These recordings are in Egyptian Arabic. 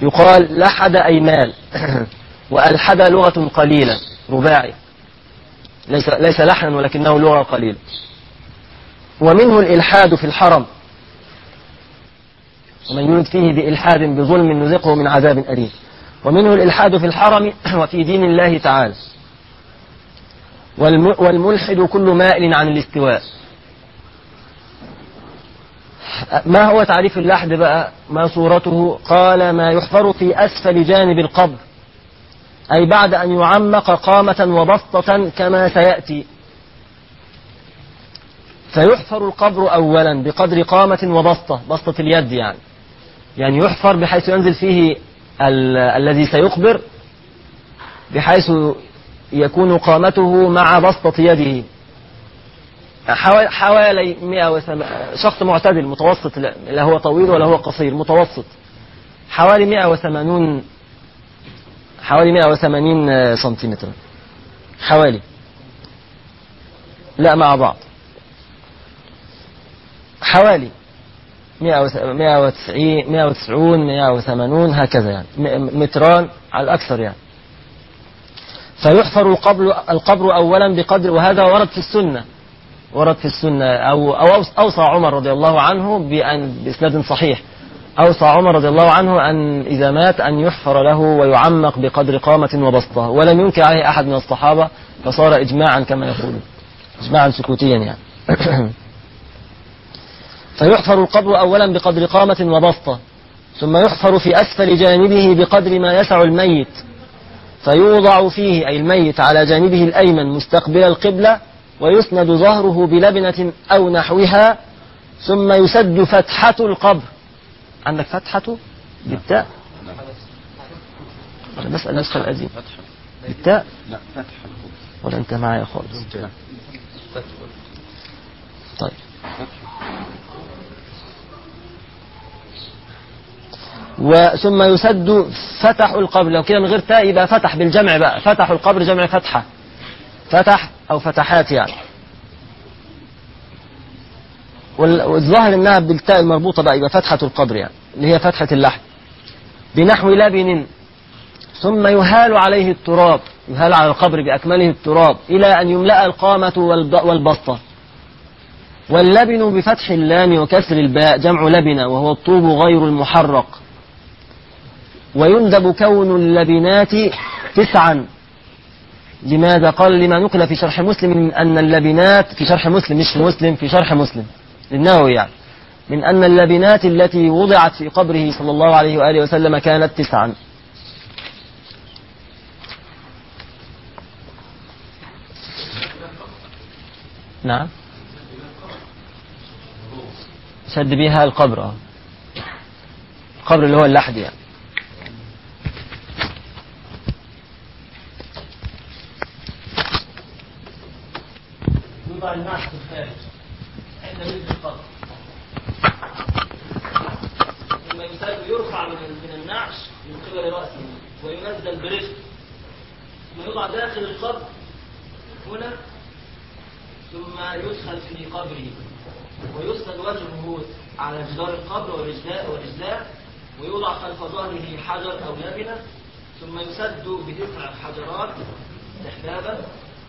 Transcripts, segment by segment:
يقال لحد أي مال وألحد لغة قليلة رباعي ليس, ليس لحنا ولكنه لغة قليلة ومنه الإلحاد في الحرم ومن يرد فيه بإلحاد بظلم نزقه من عذاب أليم ومنه الإلحاد في الحرم وفي دين الله تعالى والملحد كل مائل عن الاستواء ما هو تعريف اللحد بقى ما صورته قال ما يحفر في أسفل جانب القبر أي بعد أن يعمق قامة وبسطة كما سيأتي فيحفر القبر أولا بقدر قامة وبسطة بسطة اليد يعني يعني يحفر بحيث ينزل فيه ال الذي سيقبر بحيث يكون قامته مع بسطة يده حوالي 108 شخص معتدل متوسط لا هو طويل ولا هو قصير متوسط حوالي 180 حوالي 180 سنتيمتر حوالي لا مع بعض حوالي 190 190 180 هكذا يعني متران على الأكثر يعني فيحفر القبر, القبر أولا بقدر وهذا ورد في السنة ورد في السنة أو, أو أوصى عمر رضي الله عنه بأن بإسناد صحيح أوصى عمر رضي الله عنه أن إذا مات أن يحفر له ويعمق بقدر قامة وبسطة ولم ينكر عليه أحد من الصحابة فصار إجماعا كما يقول إجماعا سكوتيا يعني فيحفر القبر أولا بقدر قامة وبسطة ثم يحفر في أسفل جانبه بقدر ما يسع الميت فيوضع فيه أي الميت على جانبه الأيمن مستقبل القبلة ويسند ظهره بلبنة أو نحوها ثم يسد فتحة القبر عندك فتحة بالتاء أنا بسأل نسخة القديم بالتاء لا فتح ولا أنت معايا خالص طيب وثم يسد فتح القبر لو كده من غير تاء يبقى فتح بالجمع بقى فتح القبر جمع فتحة فتح أو فتحات يعني والظاهر انها بالتاء المربوطة بقى يبقى فتحة القبر يعني اللي هي فتحة اللحم بنحو لبن ثم يهال عليه التراب يهال على القبر بأكمله التراب إلى أن يملأ القامة والبسطة واللبن بفتح اللام وكسر الباء جمع لبنة وهو الطوب غير المحرق ويندب كون اللبنات تسعا لماذا قال لما نقل في شرح مسلم من أن اللبنات في شرح مسلم مش في مسلم في شرح مسلم للنووي يعني من أن اللبنات التي وضعت في قبره صلى الله عليه وآله وسلم كانت تسعا نعم شد بها القبر القبر اللي هو اللحد يعني يوضع الناس في الخارج عند ملك القبر ثم يسال يرفع من من النعش من قبل راسه وينزل برفق ثم يوضع داخل القبر هنا ثم يدخل في قبره ويسند وجهه على جدار القبر ورجلاء ورجلاء ويوضع خلف ظهره حجر أو لبنة ثم يسد بتسع حجرات استحبابا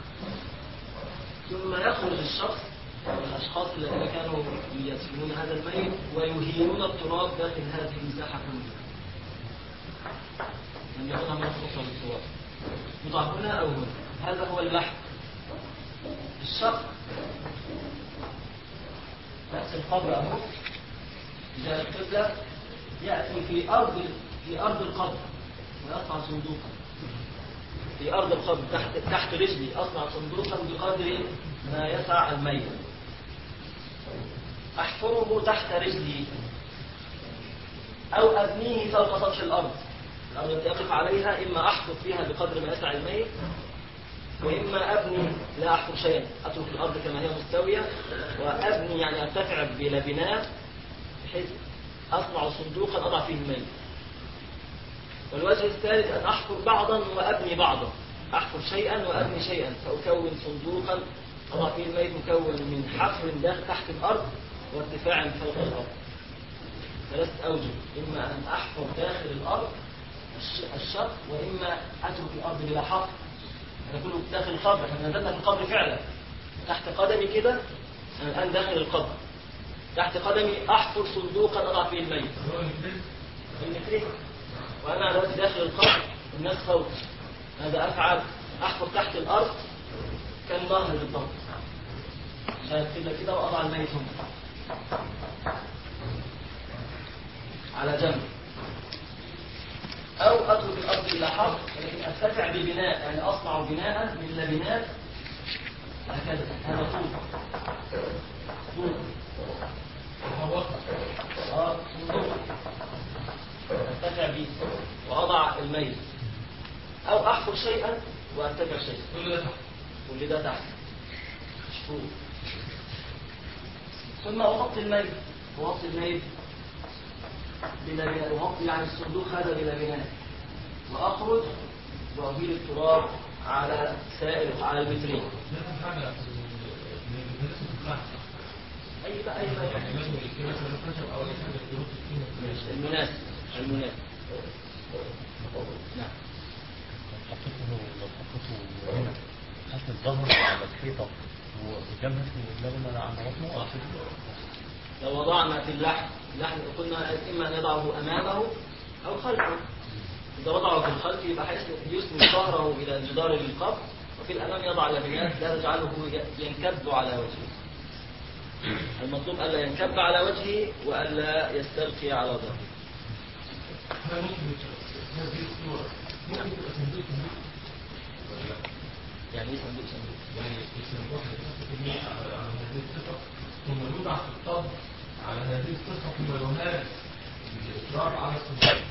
ثم يخرج الشخص الأشخاص الذين كانوا يدفنون هذا الميت ويهينون التراب داخل هذه المساحة كلها لم يكن من خصوصا بالتراب يضع هنا أو هنا هذا هو اللحم الشخص نفس القبر أهو جاء القبلة يأتي في أرض في أرض القبر ويصنع صندوقا في أرض القبر تحت تحت رجلي أصنع صندوقا بقدر ما يسع الميت أحفره تحت رجلي أو أبنيه فوق سطح الأرض الأرض التي أقف عليها إما أحفر فيها بقدر ما يسع الميت وإما أبني لا أحفر شيئا أترك الأرض كما هي مستوية وأبني يعني أرتفع بلبنات بحيث أصنع صندوقا أضع فيه الميت والوجه الثالث أن أحفر بعضا وأبني بعضا أحفر شيئا وأبني شيئا فأكون صندوقا أضع فيه الميت مكون من حفر داخل تحت الأرض وارتفاع فوق الأرض ثلاثة أوجه إما أن أحفر داخل الأرض الش- الشق وإما أترك الأرض بلا حفر أنا كله داخل القبر احنا نزلنا في القبر فعلا تحت قدمي كده أنا الآن داخل القبر تحت قدمي أحفر صندوقا أضع فيه الميت المترين وأنا دلوقتي داخل القبر الناس فوق هذا أفعل أحفر تحت الأرض كالنهر بالضبط عشان أكتب لك كده وأضع الميت هنا على جنب أو أترك الأرض إلى حرف ولكن أرتفع ببناء يعني أصنع بناء من لبنات هكذا هذا طول طول آه، صندوق. أرتفع به وأضع الميت أو أحفر شيئا وأرتفع شيئا كل ده تحت مش فوق ثم أغطي الميت أغطي الميت بلا بناء أغطي يعني الصندوق هذا بلا بناء وأخرج وأهيل التراب على سائر على المترين أي بقى أي بقى المناسب المناسب نعم حطيته لو حطيته هنا خلف الظهر على الحيطة وقدام نفسه اللبن على بطنه أو لو وضعنا في اللحم اللحم قلنا إما أن يضعه أمامه أو خلفه إذا وضعه في الخلف يبقى حيث يسند ظهره إلى جدار القبر وفي الأمام يضع لبنات لا تجعله ينكب على وجهه المطلوب ألا ينكب على وجهه وألا يستلقي على ظهره يعني ايه صندوق صندوق ثم يوضع في الطب على هذه الصفة ثم يهان بالإصرار على الصندوق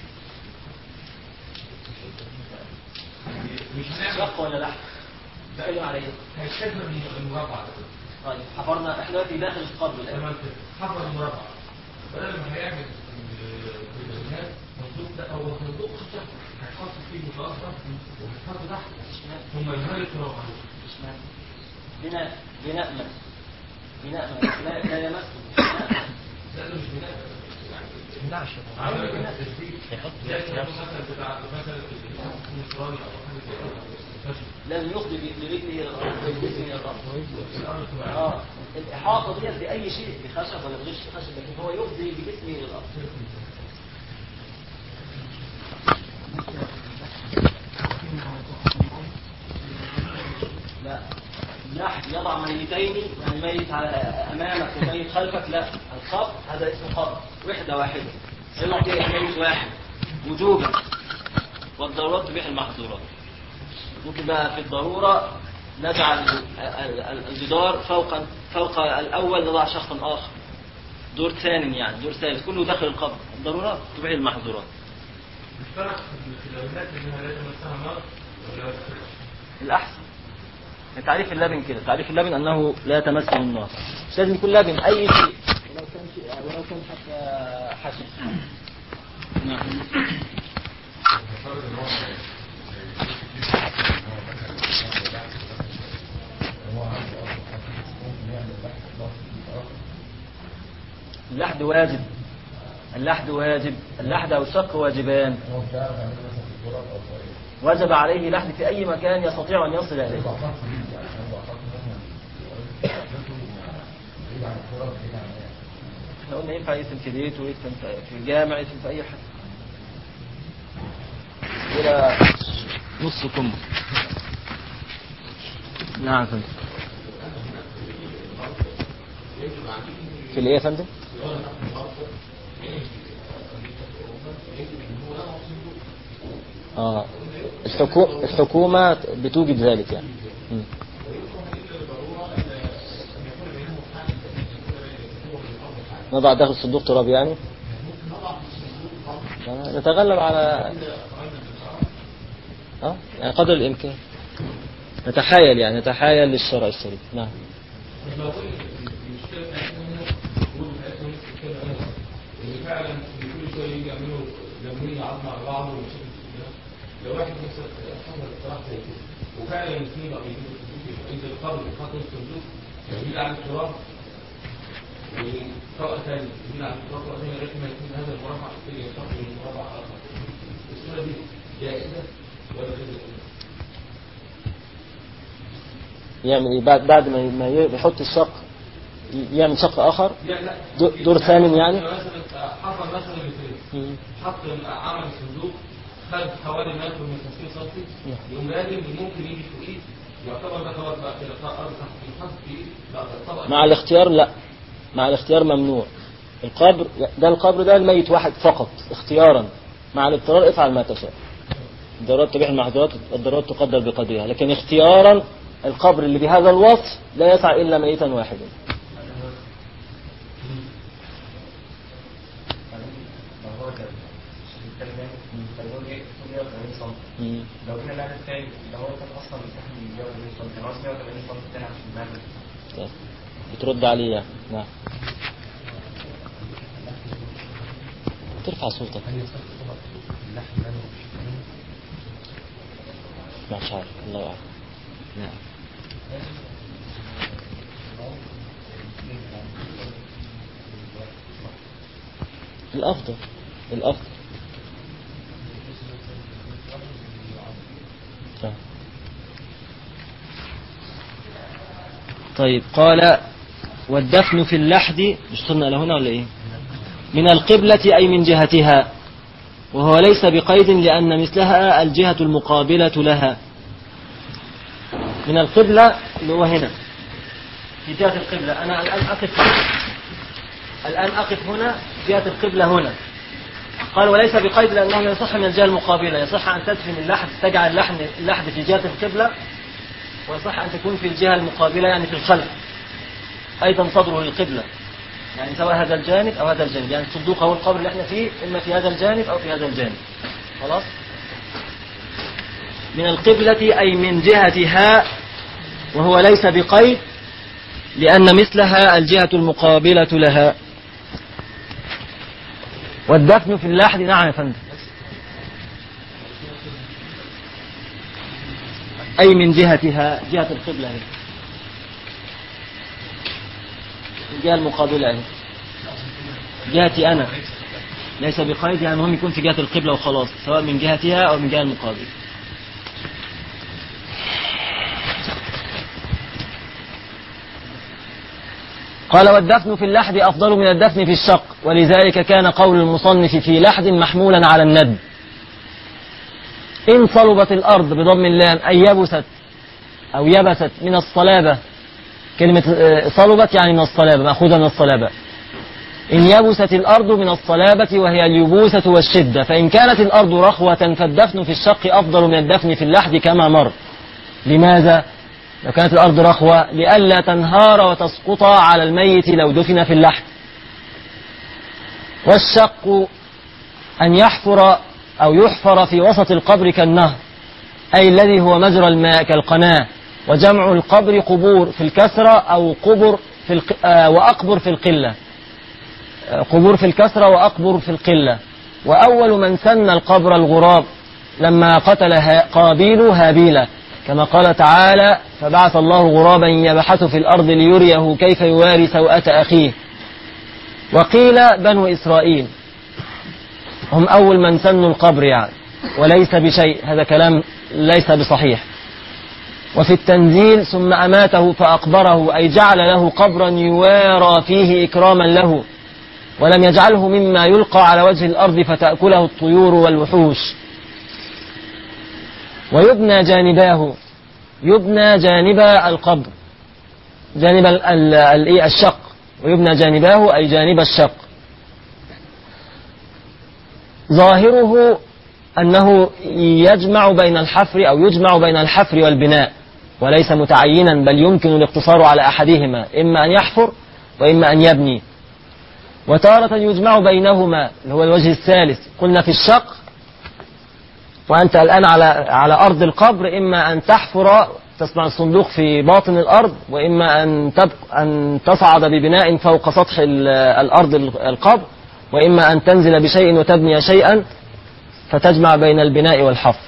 مش هنعمل شق ولا لحم بتكلم على ايه هيتكلم من المربع ده طيب حفرنا احنا دلوقتي داخل القبر الآن تمام كده حفر المربع بدل ما هيعمل بالإنهاء صندوق ده أو صندوق خشب هيحط فيه متأثر وهيحط تحت ثم يهان التراب عليه مش معنى. بناء بناء مس بناء مس لا لا يمس بناء. ده مش بناء يعني لا عشان عمل التسديد هيحط زي نفسه. مثلا بتاع مثلا النصراني او حاجه زي كده فشل. لازم يفضي برجله الى الارض بالجسم الى الارض الارض تبقى اه الاحاطه ديت باي شيء بخشب ولا بغش خشب لكن هو يفضي بجسمه الى الارض لا لا يضع ميتين يعني ميت على امامك وميت خلفك لا القبر هذا اسمه قبر وحده واحده يعطي ميت واحد وجوبا والضرورات تبيح المحظورات ممكن بقى في الضرورة نجعل ال- ال- الجدار فوق فوق الأول نضع شخصا آخر دور ثاني يعني دور ثالث كله داخل القبر الضرورات تبيح المحظورات اشترك في الخلافات انها لا تمسها نار ولا تمسها الأحسن تعريف اللبن كده تعريف اللبن أنه لا يتمسه النار مش لازم يكون لبن أي شيء ولو كان شيء ولو كان حتى حشيش نعم اللحد واجب اللحد واجب اللحد أو الشق واجبان وجب عليه لحد في أي مكان يستطيع أن يصل إليه احنا قلنا ينفع يسم في بيت ويسم في- في الجامع يسم في أي حاجة إلى نص كم نعم فندم في الايه يا فندم؟ اه الحكو... الحكومة بتوجد ذلك يعني مم. نضع داخل صندوق تراب يعني آه، نتغلب على اه يعني قدر الامكان نتحايل يعني نتحايل للشرع الشريف نعم المشكله بتاعتنا وجود بتاعتهم كده ان فعلا كل شويه يجي يعملوا لمين عظم على بعض ومشاكل كده لو واحد مثلا حصل اقتراح زي كده وفعلا المسلمين بقوا بيجيبوا صندوق انت القبر بتحط الصندوق يجي على التراب وطبقة ثانية يجي على طبقة ثانية لغاية ما يكون هذا المربع ينتقل من مربع آخر الصورة دي جائزة ولا غير جائزة؟ يعمل ايه بعد بعد ما ما يحط الشق ي- يعمل شق اخر لا لا دو- دور ثامن يعني مثلا حصل مثلا مثال مم. حط عمل صندوق خد حوالي متر من 50 سم يقوم لازم ممكن يجي فوقيه يعتبر ده خلاص بقى كده صار ارض تحت يحط فيه لا طبقه مع الاختيار لا مع الاختيار ممنوع القبر ده القبر ده الميت واحد فقط اختيارا مع الاضطرار افعل ما تشاء الضرورات تبيح المحظورات الضرورات تقدر بقدرها لكن اختيارا القبر اللي بهذا الوصف لا يسع الا ميتا واحدا لو هو كان الكلمة الكلمة دي 180 سم مم. لو جينا نعمل تاني لو هو كان اصلا مستحمل 180 سم كان عاوز 180 سم تاني عشان نعمل طيب. بترد عليه يعني نعم ترفع صوتك هل يصح طبق اللحم ده مش مش عارف الله اعلم نعم الافضل الافضل طيب. طيب قال والدفن في اللحد مش قلنا إلى هنا ولا ايه من القبلة أي من جهتها وهو ليس بقيد لأن مثلها الجهة المقابلة لها من القبلة اللي هو هنا في جهة القبلة أنا الآن أقف الآن أقف هنا جهة القبلة هنا قال وليس بقيد لأنه يصح من الجهة المقابلة يصح أن تدفن اللحد تجعل اللحد, اللحد في جهة القبلة ويصح أن تكون في الجهة المقابلة يعني في الخلف أيضا صدره للقبلة يعني سواء هذا الجانب أو هذا الجانب يعني الصندوق أو القبر اللي احنا فيه إما في هذا الجانب أو في هذا الجانب خلاص من القبلة أي من جهتها وهو ليس بقيد لأن مثلها الجهة المقابلة لها والدفن في اللحد نعم يا فندم أي من جهتها جهة القبلة هي. الجهة المقابلة أهي جهتي أنا ليس بقيد يعني المهم يكون في جهة القبلة وخلاص سواء من جهتها أو من جهة المقابلة قال والدفن في اللحد أفضل من الدفن في الشق ولذلك كان قول المصنف في لحد محمولا على الندب إن صلبت الأرض بضم اللام أي يبست أو يبست من الصلابة كلمة آه، صلبت يعني من الصلابة مأخوذة من الصلابة إن يبست الأرض من الصلابة وهي اليبوسة والشدة فإن كانت الأرض رخوة فالدفن في الشق أفضل من الدفن في اللحد كما مر لماذا؟ لو كانت الأرض رخوة لئلا تنهار وتسقط على الميت لو دفن في اللحد والشق أن يحفر أو يحفر في وسط القبر كالنهر أي الذي هو مجرى الماء كالقناة وجمع القبر قبور في الكسرة أو قبر في الق... آه وأقبر في القلة آه، قبور في الكسرة وأقبر في القلة وأول من سن القبر الغراب لما قتل ها- قابيل هابيل كما قال تعالى فبعث الله غرابا يبحث في الأرض ليريه كيف يواري سوءة أخيه وقيل بنو إسرائيل هم أول من سنوا القبر يعني وليس بشيء هذا كلام ليس بصحيح وفي التنزيل ثم أماته فأقبره أي جعل له قبرا يوارى فيه إكراما له ولم يجعله مما يلقى على وجه الأرض فتأكله الطيور والوحوش ويبنى جانباه يبنى جانب القبر جانب ال- ال- ال- إيه؟ الشق ويبنى جانباه أي جانب الشق ظاهره أنه يجمع بين الحفر أو يجمع بين الحفر والبناء وليس متعينا بل يمكن الاقتصار على أحدهما إما أن يحفر وإما أن يبني وتارة يجمع بينهما اللي هو الوجه الثالث قلنا في الشق وأنت الآن على على أرض القبر إما أن تحفر تصنع الصندوق في باطن الأرض وإما أن تبق أن تصعد ببناء فوق سطح ال- الأرض القبر وإما أن تنزل بشيء وتبني شيئا فتجمع بين البناء والحفر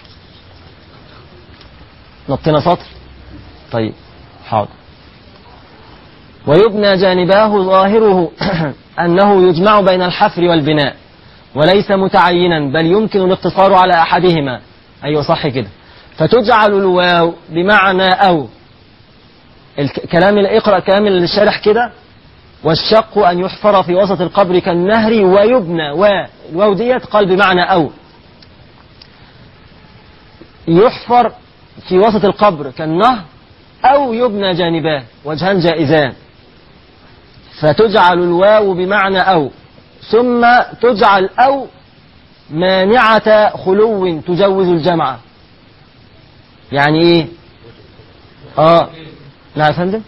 نطينا سطر طيب حاضر ويبنى جانباه ظاهره أنه يجمع بين الحفر والبناء وليس متعينا بل يمكن الاقتصار على أحدهما أيوة صح كده فتجعل الواو بمعنى أو الك- كلام اقرأ كلام الشارح كده والشق أن يحفر في وسط القبر كالنهر ويبنى والواو ديت قال بمعنى أو يحفر في وسط القبر كالنهر أو يبنى جانباه وجهان جائزان فتجعل الواو بمعنى أو ثم تجعل أو مانعة خلو تجوز الجمع يعني إيه آه نعم يا فندم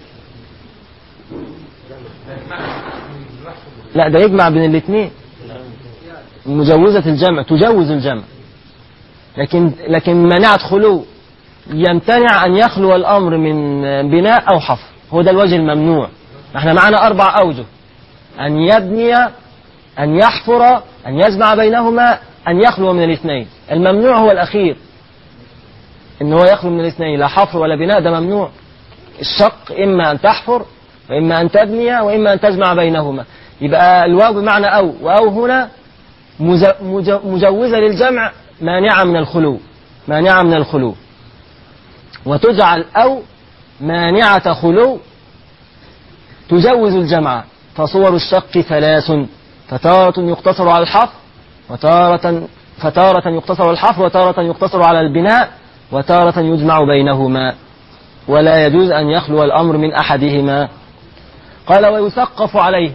لا ده يجمع بين الاثنين مجوزة الجمع تجوز الجمع لكن لكن منعت خلو يمتنع أن يخلو الأمر من بناء أو حفر هو ده الوجه الممنوع احنا معنا أربع أوجه أن يبني أن يحفر أن يجمع بينهما أن يخلو من الاثنين الممنوع هو الأخير إن هو يخلو من الاثنين لا حفر ولا بناء ده ممنوع الشق إما أن تحفر وإما أن تبني وإما أن تجمع بينهما يبقى الواو بمعنى أو وأو هنا مز- مج- مجوزة للجمع مانعة من الخلو مانعة من الخلو وتجعل أو مانعة خلو تجوز الجمع فصور الشق ثلاث فتارة يقتصر على الحفر وتارة فتارة يقتصر على الحفر وتارة يقتصر على البناء وتارة يجمع بينهما ولا يجوز أن يخلو الأمر من أحدهما قال ويسقف عليه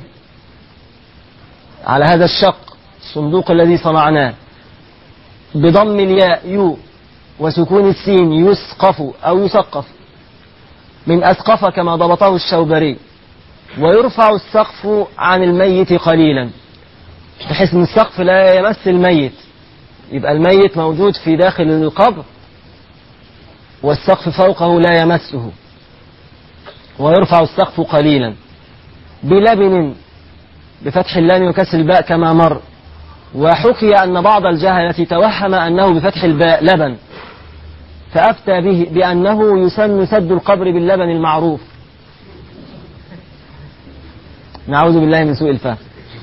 على هذا الشق الصندوق الذي صنعناه بضم الياء يو وسكون السين يسقف أو يسقف من أسقف كما ضبطه الشوبري ويرفع السقف عن الميت قليلا بحيث ان السقف لا يمس الميت يبقى الميت موجود في داخل القبر والسقف فوقه لا يمسه ويرفع السقف قليلا بلبن بفتح اللام وكسر الباء كما مر وحكي أن بعض الجهلة توهم أنه بفتح الباء لبن فأفتى به بأنه يسن سد القبر باللبن المعروف نعوذ بالله من سوء الفهم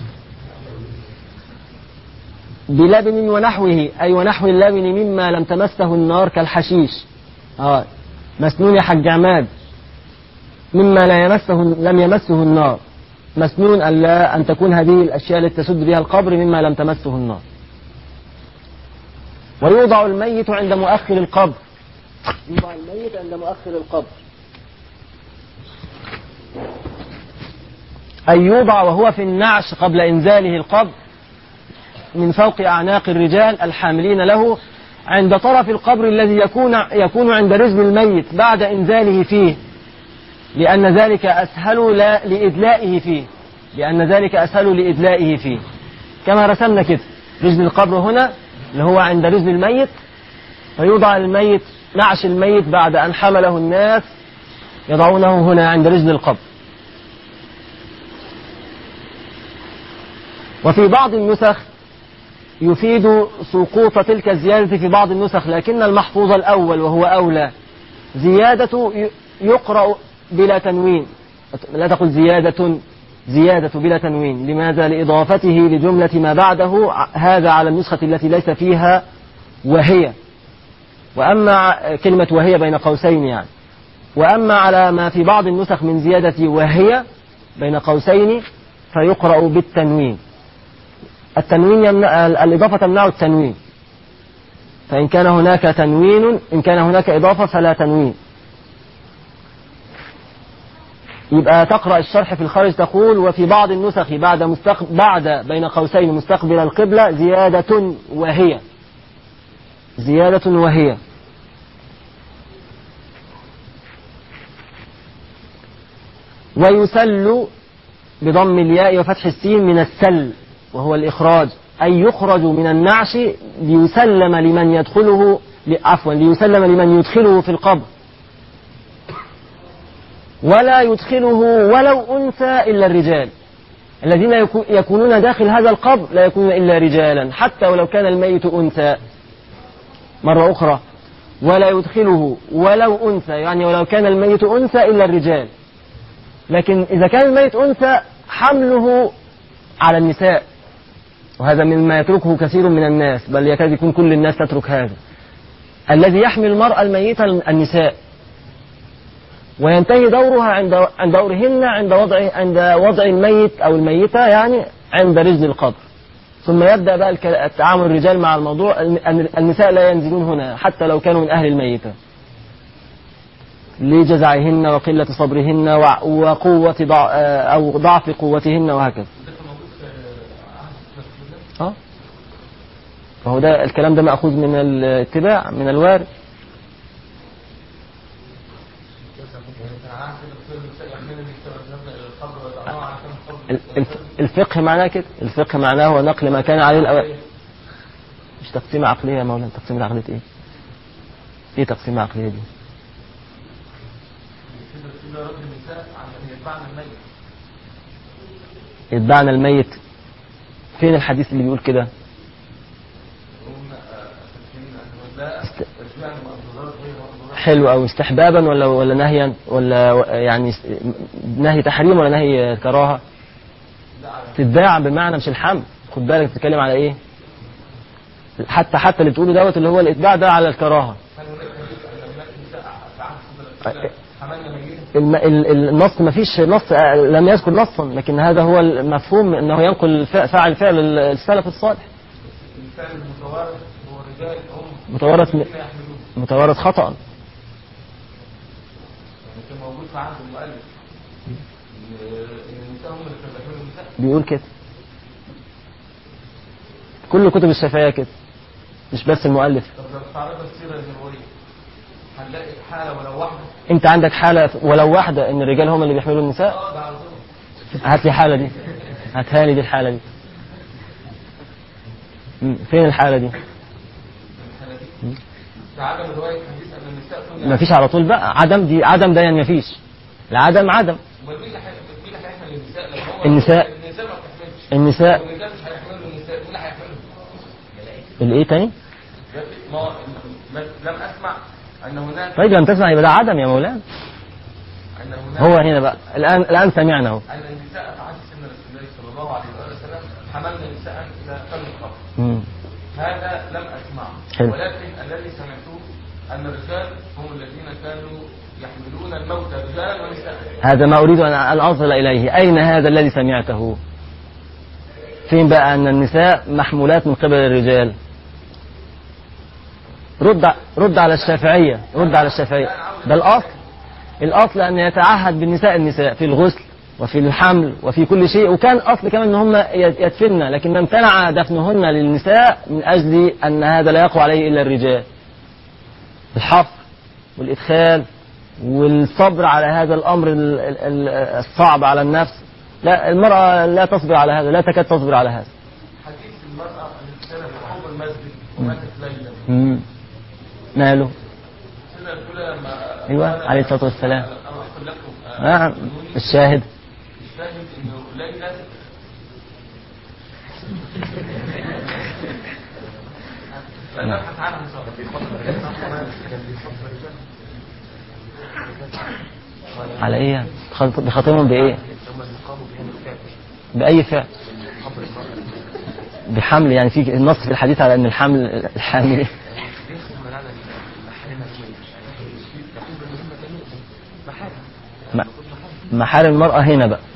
بلبن ونحوه أي ونحو اللبن مما لم تمسه النار كالحشيش آه مسنون يا حاج عماد مما لا يمسه لم يمسه النار مسنون أن لا أن تكون هذه الأشياء التي تسد بها القبر مما لم تمسه النار ويوضع الميت عند مؤخر القبر يوضع الميت عند مؤخر القبر أي يوضع وهو في النعش قبل إنزاله القبر من فوق أعناق الرجال الحاملين له عند طرف القبر الذي يكون يكون عند رجل الميت بعد إنزاله فيه لأن ذلك أسهل لا لإدلائه فيه لأن ذلك أسهل لإدلائه فيه كما رسمنا كده رجل القبر هنا اللي هو عند رجل الميت فيوضع الميت نعش الميت بعد أن حمله الناس يضعونه هنا عند رجل القبر وفي بعض النسخ يفيد سقوط تلك الزيادة في بعض النسخ لكن المحفوظ الأول وهو أولى زيادة ي- يقرأ بلا تنوين لا تقل زيادة زيادة بلا تنوين لماذا لإضافته لجملة ما بعده ع- هذا على النسخة التي ليس فيها وهي وأما ع- كلمة وهي بين قوسين يعني وأما على ما في بعض النسخ من زيادة وهي بين قوسين فيقرأ بالتنوين التنوين يمنع الإضافة تمنع التنوين فإن كان هناك تنوين إن كان هناك إضافة فلا تنوين يبقى تقرأ الشرح في الخارج تقول وفي بعض النسخ بعد مستق... بعد بين قوسين مستقبل القبلة زيادة وهي زيادة وهي ويسل بضم الياء وفتح السين من السل وهو الإخراج أي يخرج من النعش ليسلم لمن يدخله عفوا ليسلم لمن يدخله في القبر ولا يدخله ولو أنثى إلا الرجال الذين يكو- يكونون داخل هذا القبر لا يكونون إلا رجالا حتى ولو كان الميت أنثى مرة أخرى ولا يدخله ولو أنثى يعني ولو كان الميت أنثى إلا الرجال لكن إذا كان الميت أنثى حمله على النساء وهذا مما يتركه كثير من الناس بل يكاد يكون كل الناس تترك هذا الذي يحمل المرأة الميتة النساء وينتهي دورها عند عند دورهن عند وضع عند وضع الميت أو الميتة يعني عند رجل القبر ثم يبدأ بقى الك- التعامل الرجال مع الموضوع الن- النساء لا ينزلون هنا حتى لو كانوا من أهل الميتة لجزعهن وقلة صبرهن وع- وقوة ضع أو ضعف قوتهن وهكذا ده كان موجود في عهد الرسول الله اه فهو ده الكلام ده مأخوذ من الاتباع من الوارد يعني كان عهد الرسول النساء يحملن يذهبن الى القبر ويضعنها عشان القبر ال- الف- الفقه معناه كده الفقه معناه هو نقل ما كان عليه الأوائل مش تقسيم عقلية يا مولانا تقسيم العقلية ايه؟ ايه تقسيم العقلية دي؟ كده كده رد النساء عشان يتبعن الميت يتبعنا الميت فين الحديث اللي بيقول كده؟ هم فاكرين انه لا ارجعن مأخذات غير مأخذات حلو أو استحبابا ولا ولا نهيا ولا و- يعني س- نهي تحريم ولا نهي كراهة؟ لا على تتباع بمعنى مش الحمل خد بالك بتتكلم على ايه؟ حتى حتى اللي بتقوله دوت اللي هو الاتباع ده على الكراهه هل هناك حديث ان هناك نساء في عهد الرسول الله حملنا ميتا الم... ال- النص ما فيش نص آه، لم يذكر نصا لكن هذا هو المفهوم انه ينقل ف- فاعل فعل ال- السلف الصالح الانسان المتوارث هو رجال هم متوارث م... الذين يحملون متوارث خطأ يعني كان موجود في عهد المؤلف ان إن النساء هم اللي كانوا بيحملوا النساء بيقول كده كل كتب الشافعية كده مش بس المؤلف طب لو استعرضنا السيره النبويه هنلاقي حاله ولو واحده انت عندك حالة ولو واحدة ان الرجال هم اللي بيحملوا النساء اه ده على طول هات لي حالة دي هاتها لي دي الحالة دي مم، فين الحالة دي الحاله دي في عدم روايه حديث ان النساء كن ما فيش على طول بقى عدم دي عدم ده يعني ما فيش العدم عدم امال مين اللي هي- مين اللي هيحمل النساء لما هو النساء. النساء ما بتحملش النساء والرجال مش هيحملوا النساء مين اللي هيحملهم؟ الايه تاني ما هو- ما- لم اسمع ان هناك طيب لم تسمع يبقى ده عدم يا مولانا ان هناك هو هنا بقى الان الان سمعنا اهو ان النساء في عهد سيدنا رسول الله صلى الله عليه وآله وسلم حملنا نساء الى فم القبر مم. هذا لم اسمعه حلو. ولكن الذي سمعته ان الرجال هم الذين كانوا يحملون الموتى رجالا ونساء هذا ما اريد ان أن اصل اليه اين هذا الذي سمعته فين بقى ان النساء محمولات من قبل الرجال رد ع- رد على الشافعيه رد على الشافعيه ده الاصل الاصل ان يتعهد بالنساء النساء في الغسل وفي الحمل وفي كل شيء وكان اصل كمان ان هم يت- يدفن لكن امتنع دفنهن للنساء من اجل ان هذا لا يقوى عليه الا الرجال الحفر والادخال والصبر على هذا الامر ال- ال- ال- الصعب على النفس لا المراه لا تصبر على هذا لا تكاد تصبر على هذا حديث المراه التي كانت تحب المسجد وماتت ليلا مم. ماله سيدنا الأولى لما أيوة، قال عليه الصلاة والسلام. أنا أقول لكم نعم الشاهد الشاهد انه ليلة نبحث عنها على ايه خط- بخاطبهم بايه باي فعل بحمل يعني في النص في الحديث على ان الحمل الحامل م- محارم المرأة هنا بقى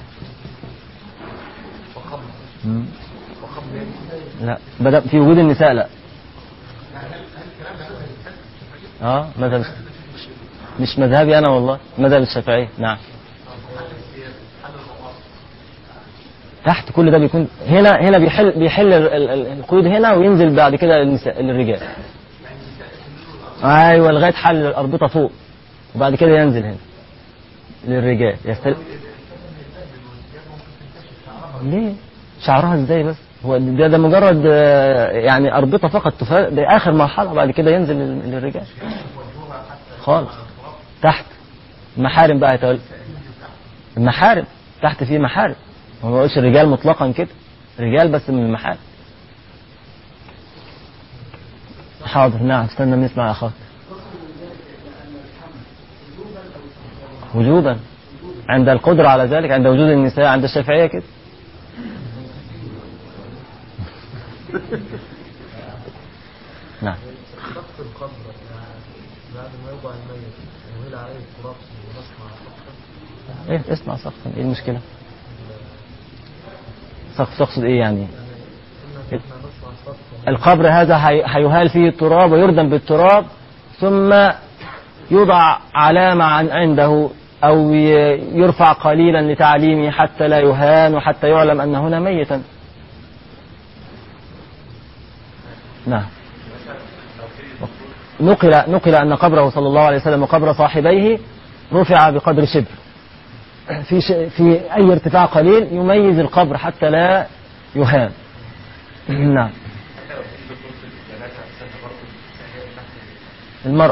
مم. لا بدأ في وجود النساء لا اه مذهب مش مذهبي انا والله مذهب الشافعية نعم تحت كل ده بيكون هنا هنا بيحل بيحل ال- ال- ال- القيود هنا وينزل بعد كده للنساء للرجال ايوه لغايه حل الاربطه فوق وبعد كده ينزل هنا للرجال يستل... ليه شعرها ازاي بس هو ده, ده مجرد آه، يعني اربطه فقط تفا... ده اخر مرحله بعد كده ينزل لل- للرجال خالص تحت المحارم بقى يتولى المحارم تحت فيه محارم هو ما بقولش الرجال مطلقا كده رجال بس من المحارم حاضر نعم استنى نسمع يا اخاك وجوبا عند القدرة على ذلك عند وجود النساء عند الشافعية كده نعم سقف القبر بعد ما يوضع الميت ويهيل عليه التراب ونصنع سقفا ايه اسمع سقفا ايه المشكلة سقف تقصد ايه يعني إن احنا نصنع سقفا القبر هذا هي- هيهال فيه التراب ويردم بالتراب ثم يوضع علامة عن عنده أو ي- يرفع قليلا لتعليمه حتى لا يهان وحتى يعلم أن هنا ميتا نعم نقل نقل أن قبره صلى الله عليه وسلم وقبر صاحبيه رفع بقدر شبر في ش... في أي ارتفاع قليل يميز القبر حتى لا يهان نعم المرأة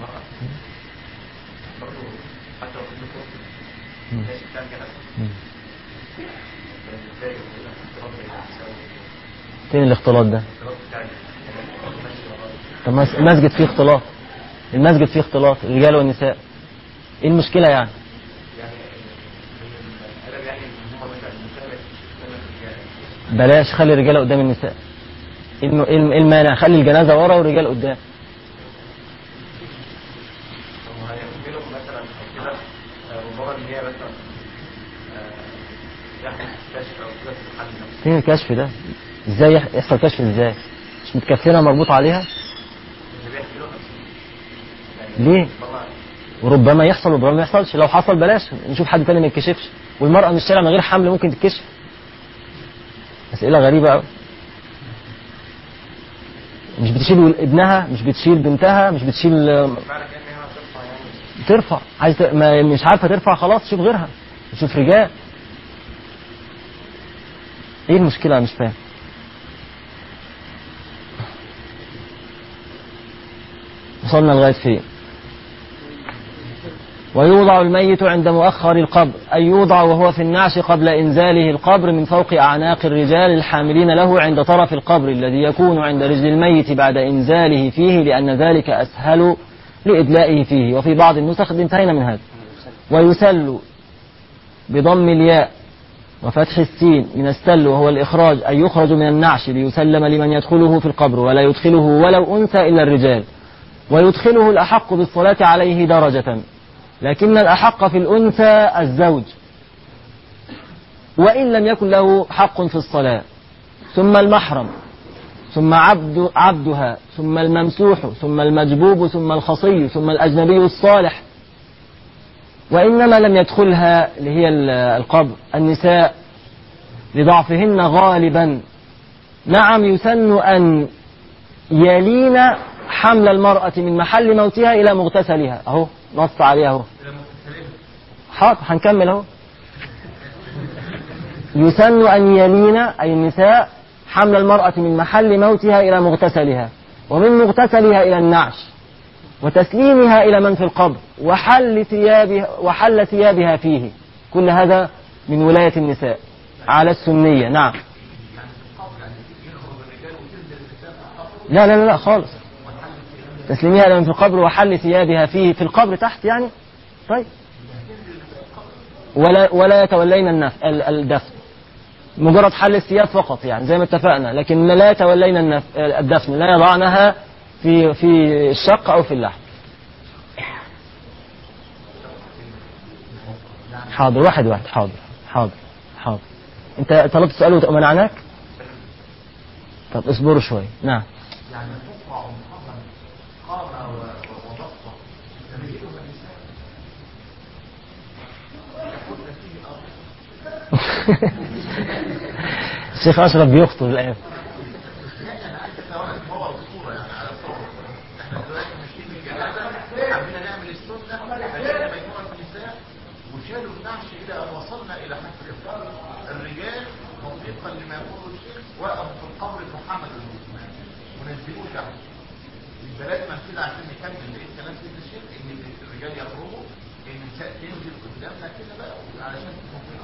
فين الاختلاط ده؟ طب ما المسجد فيه اختلاط المسجد فيه اختلاط الرجال والنساء ايه المشكلة يعني؟ بلاش خلي الرجال قدام النساء ايه الم- إيه الم- إيه المانع خلي الجنازة ورا والرجال قدام هيعملوا مثلا او كده آه، ربما ان هي مثلا آه، يحدث كشف او كده في الحل نفسه فين الكشف ده ازاي يح- يحصل كشف ازاي مش متكفنة مربوط عليها اللي بيحكي له ليه وربما يحصل وربما ما يحصلش لو حصل بلاش نشوف حد تاني ما يتكشفش والمرأة من الشارع من غير حمل ممكن تتكشف أسئلة غريبة أوي مش بتشيل ابنها مش بتشيل بنتها مش بتشيل معنى كان هي هترفع يعني ترفع عايز ت... ما مش عارفة ترفع خلاص شوف غيرها شوف رجال ايه المشكلة أنا مش فاهم وصلنا لغاية فين ويوضع الميت عند مؤخر القبر أي يوضع وهو في النعش قبل إنزاله القبر من فوق أعناق الرجال الحاملين له عند طرف القبر الذي يكون عند رجل الميت بعد إنزاله فيه لأن ذلك أسهل لإدلائه فيه وفي بعض النسخ انتهينا من هذا ويسل بضم الياء وفتح السين من السل وهو الإخراج أي يخرج من النعش ليسلم لمن يدخله في القبر ولا يدخله ولو أنثى إلا الرجال ويدخله الأحق بالصلاة عليه درجة لكن الأحق في الأنثى الزوج وإن لم يكن له حق في الصلاة ثم المحرم ثم عبد عبدها ثم الممسوح ثم المجبوب ثم الخصي ثم الأجنبي الصالح وإنما لم يدخلها اللي هي ال- القبر النساء لضعفهن غالبا نعم يسن أن يلين حمل المرأة من محل موتها إلى مغتسلها أهو نص عليها أهو حاضر هنكمل أهو يسن أن يلين أي النساء حمل المرأة من محل موتها إلى مغتسلها ومن مغتسلها إلى النعش وتسليمها إلى من في القبر وحل ثيابها وحل ثيابها فيه كل هذا من ولاية النساء على السنية نعم لا لا لا, لا خالص تسليمها إلى من في القبر وحل ثيابها فيه في القبر تحت يعني طيب ولا ولا يتولين النف ال- الدفن مجرد حل الثياب فقط يعني زي ما اتفقنا لكن لا يتولين النف الدفن لا يضعنها في في الشق او في اللحم حاضر واحد واحد حاضر حاضر حاضر انت طلبت سؤال ومنعناك طب اصبروا شوي نعم يعني تقطع محرم قامة وبطة تميلها النساء الشيخ اشرف بيخطب الان حبينا نعمل السنة فجأنا مجموعة النساء وشالوا النعش إلى أن وصلنا إلى حفر القبر الرجال تطبيقا لما يقول الشيخ وقفوا في القبر فحملوا المسلمين ونزلوه شعب يبقى لازم كده عشان نكمل بقية كلام سيدنا الشيخ إن الرجال يخرجوا النساء تنزل قدامنا كده بقى علشان تكون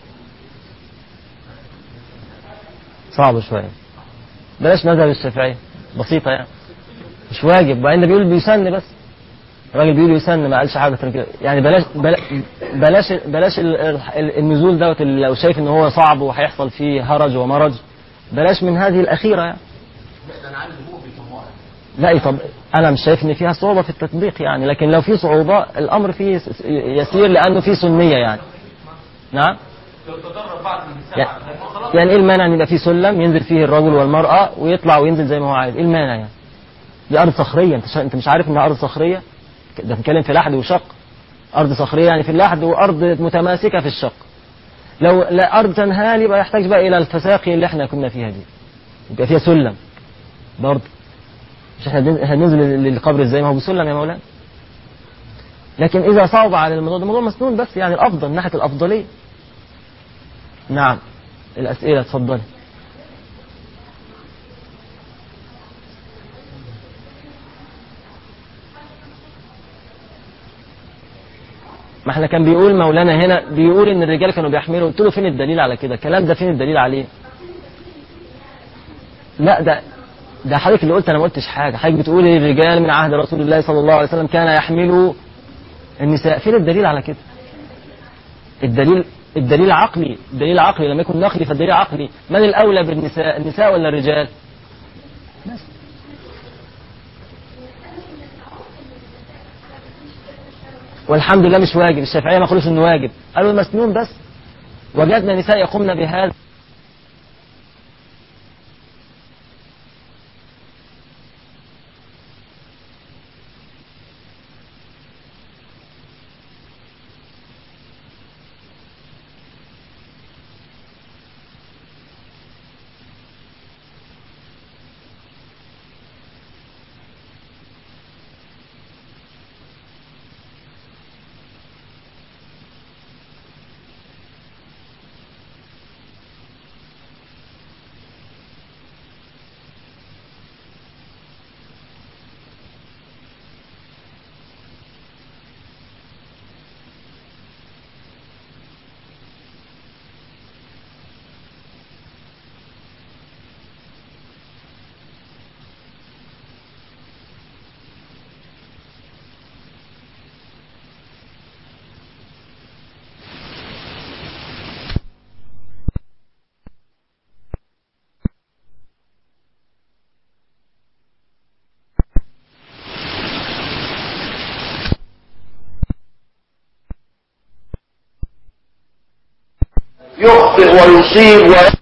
صعب شويه بلاش مذهب الشافعي بسيطه يعني مش واجب وبعدين ده بيقول بيسن بس الراجل بيقول يسن ما قالش حاجه أكتر من كده يعني بلاش بلا- بلاش بلاش ال- ال- النزول دوت اللي لو شايف ان هو صعب وهيحصل فيه هرج ومرج بلاش من هذه الاخيره يعني لا ده انا عندي هو بيسموها لا طب انا مش شايف ان فيها صعوبه في التطبيق يعني لكن لو في صعوبه الامر فيه س- يسير لانه فيه سنيه يعني نعم لو تدرب بعض النساء يعني, على- خلاص يعني ايه المانع ان يبقى فيه سلم ينزل فيه الرجل والمراه ويطلع وينزل زي ما هو عايز ايه المانع يعني دي ارض صخريه انت شا... انت مش عارف انها ارض صخريه ده بنتكلم في لحد وشق ارض صخريه يعني في اللحد وارض متماسكه في الشق لو لا ارض تنهال يبقى يحتاج بقى الى الفساقي اللي احنا كنا فيها دي يبقى فيها سلم برضه مش احنا هن- هننزل للقبر ازاي ما هو بسلم يا مولانا لكن اذا صعب على الموضوع ده موضوع مسنون بس يعني الافضل من ناحيه الافضليه نعم الاسئله اتفضلي ما احنا كان بيقول مولانا هنا بيقول ان الرجال كانوا بيحملوا قلت له فين الدليل على كده الكلام ده فين الدليل عليه لا ده ده حضرتك اللي قلت انا ما قلتش حاجه حضرتك بتقول الرجال من عهد رسول الله صلى الله عليه وسلم كان يحملوا النساء فين الدليل على كده الدليل الدليل عقلي الدليل عقلي لما يكون نقلي فالدليل عقلي من الاولى بالنساء النساء ولا الرجال بس والحمد لله مش واجب الشافعيه ما قالوش انه واجب قالوا مسنون بس وجدنا نساء يقومن بهذا يخطئ ويصيب و...